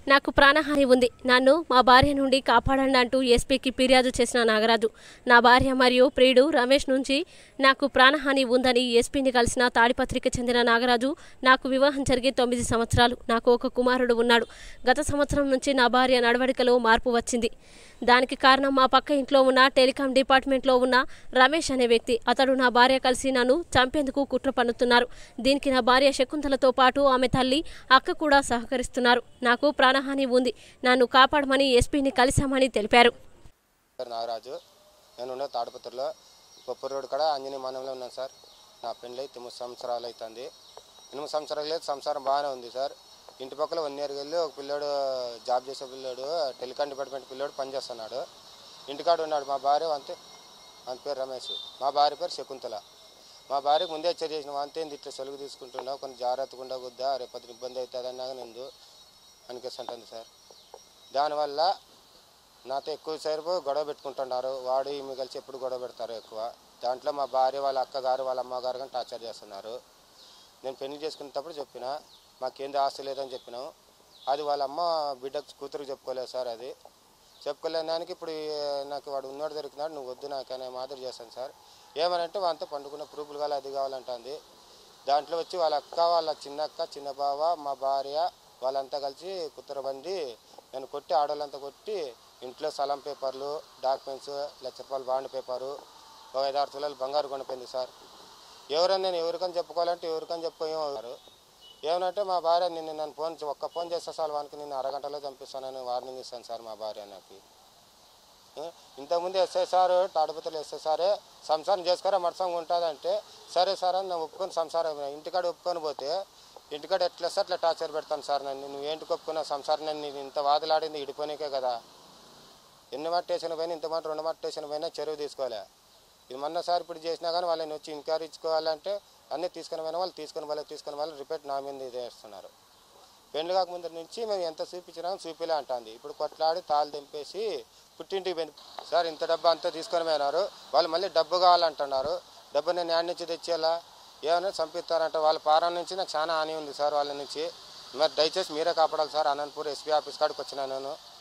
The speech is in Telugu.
నాకు ప్రాణహాని ఉంది నన్ను మా భార్య నుండి కాపాడండి అంటూ ఎస్పీకి ఫిర్యాదు చేసిన నాగరాజు నా భార్య మరియు ప్రియుడు రమేష్ నుంచి నాకు ప్రాణహాని ఉందని ఎస్పీని కలిసిన తాడిపత్రికి చెందిన నాగరాజు నాకు వివాహం జరిగి తొమ్మిది సంవత్సరాలు నాకు ఒక కుమారుడు ఉన్నాడు గత సంవత్సరం నుంచి నా భార్య నడవడికలో మార్పు వచ్చింది దానికి కారణం మా పక్క ఇంట్లో ఉన్న టెలికాం డిపార్ట్మెంట్లో ఉన్న రమేష్ అనే వ్యక్తి అతడు నా భార్య కలిసి నన్ను చంపేందుకు కుట్ర పన్నుతున్నారు దీనికి నా భార్య శకుంతలతో పాటు ఆమె తల్లి అక్క కూడా సహకరిస్తున్నారు నాకు ప్రాణహాని ఉంది నన్ను కాపాడమని ఎస్పీని కలిశామని తెలిపారు పేరు నాగరాజు నేను ఉన్న తాడిపత్రిలో కొప్పూరు రోడ్డు కాడ ఆంజనేయ మానంలో ఉన్నాను సార్ నా పెళ్ళి తొమ్మిది సంవత్సరాలు అవుతుంది ఎనిమిది సంవత్సరాలు లేదు సంసారం బాగానే ఉంది సార్ ఇంటి పక్కల వన్ ఇయర్కి వెళ్ళి ఒక పిల్లోడు జాబ్ చేసే పిల్లోడు టెలికాం డిపార్ట్మెంట్ పిల్లోడు పనిచేస్తున్నాడు ఇంటికాడ ఉన్నాడు మా భార్య అంతే అంత పేరు రమేష్ మా భార్య పేరు శకుంతల మా భార్యకు ముందే హెచ్చరిక చేసిన అంతే ఇట్లా సెలవు తీసుకుంటున్నావు కొన్ని జాగ్రత్తగా ఉండకూడదా రేపటి ఇబ్బంది అవుతుంది అన్నాక నిందు అనిపిస్తుంటుంది సార్ దానివల్ల నాతో ఎక్కువసేపు గొడవ పెట్టుకుంటున్నారు వాడు ఈమె కలిసి ఎప్పుడు గొడవ పెడతారు ఎక్కువ దాంట్లో మా భార్య వాళ్ళ అక్కగారు వాళ్ళ అమ్మగారు కానీ టార్చర్ చేస్తున్నారు నేను పెళ్లి చేసుకునేటప్పుడు చెప్పిన మాకేంది ఆస్తి లేదని చెప్పినాం అది వాళ్ళ అమ్మ బిడ్డ కూతురుకు చెప్పుకోలేదు సార్ అది చెప్పుకోలేని దానికి ఇప్పుడు ఈ నాకు వాడు ఉన్నాడు దొరికినాడు నువ్వు వద్దు నాకు అనే మాదిరి చేస్తాను సార్ ఏమనంటే వాళ్ళతో పండుకున్న ప్రూఫ్లు కావాలి అది కావాలంటుంది దాంట్లో వచ్చి వాళ్ళ అక్క వాళ్ళ చిన్న అక్క చిన్న బావ మా భార్య వాళ్ళంతా కలిసి కుత్తరబండి నేను కొట్టి ఆడవాళ్ళంతా కొట్టి ఇంట్లో స్థలం పేపర్లు డాక్యుమెంట్స్ లక్ష రూపాయలు బాండ్ పేపరు ఒక ఐదు ఆరు తులాలు బంగారు కొనిపోయింది సార్ ఎవరైనా నేను ఎవరికని చెప్పుకోవాలంటే ఎవరికని చెప్పుకోవారు ఏమనంటే మా భార్య నిన్ను నన్ను ఫోన్ చే- ఒక్క ఫోన్ చేస్తే సార్ వానికి నేను అరగంటలో చంపిస్తానని వార్నింగ్ ఇస్తాను సార్ మా భార్య నాకు ఏ? ఇంతకుముందు ఎస్ఐ సార్ తాడిపత్రులు ఎస్ఐ సారే సంసారం చేసుకోరా మడసంగా ఉంటుందంటే సరే సార్ అని నేను ఒప్పుకొని సంసారం ఇంటికాడ ఒప్పుకొని పోతే ఇంటికాడ ఎట్లా వస్తే అట్లా టార్చర్ పెడతాను సార్ నన్ను నువ్వు ఏంటికి ఒప్పుకున్న సంసారం నన్ను నేను ఇంత వాదులాడింది ఇడిపోనికే కదా ఎన్ని మట్ట వేసిన పైన ఇంత మాట రెండు మట్ట వేసిన పైన చెరువు తీసుకోలే ఇది మొన్న సార్ ఇప్పుడు చేసినా కానీ వాళ్ళని వచ్చి ఎంక్వైరీ ఇచ్చుకోవాలంటే అన్నీ తీసుకుని పోయిన వాళ్ళు తీసుకుని వాళ్ళు తీసుకుని వాళ్ళు రిపీట్ నా మీద ఇది చేస్తున్నారు పెళ్లి కాకముందు నుంచి మేము ఎంత చూపించినా చూపిలే అంటుంది ఇప్పుడు కొట్లాడి తాళ్ళు తెంపేసి పుట్టింటికి పోయింది సార్ ఇంత డబ్బు అంతా తీసుకొని పోయినారు వాళ్ళు మళ్ళీ డబ్బు కావాలంటున్నారు డబ్బు నేను యాడ్ నుంచి తెచ్చేలా ఏమైనా చంపిస్తారంట వాళ్ళ పారం నుంచి నాకు చాలా హాని ఉంది సార్ వాళ్ళ నుంచి మరి దయచేసి మీరే కాపాడాలి సార్ అనంతపూర్ ఎస్పీ ఆఫీస్ కాడికి వచ్చినా నేను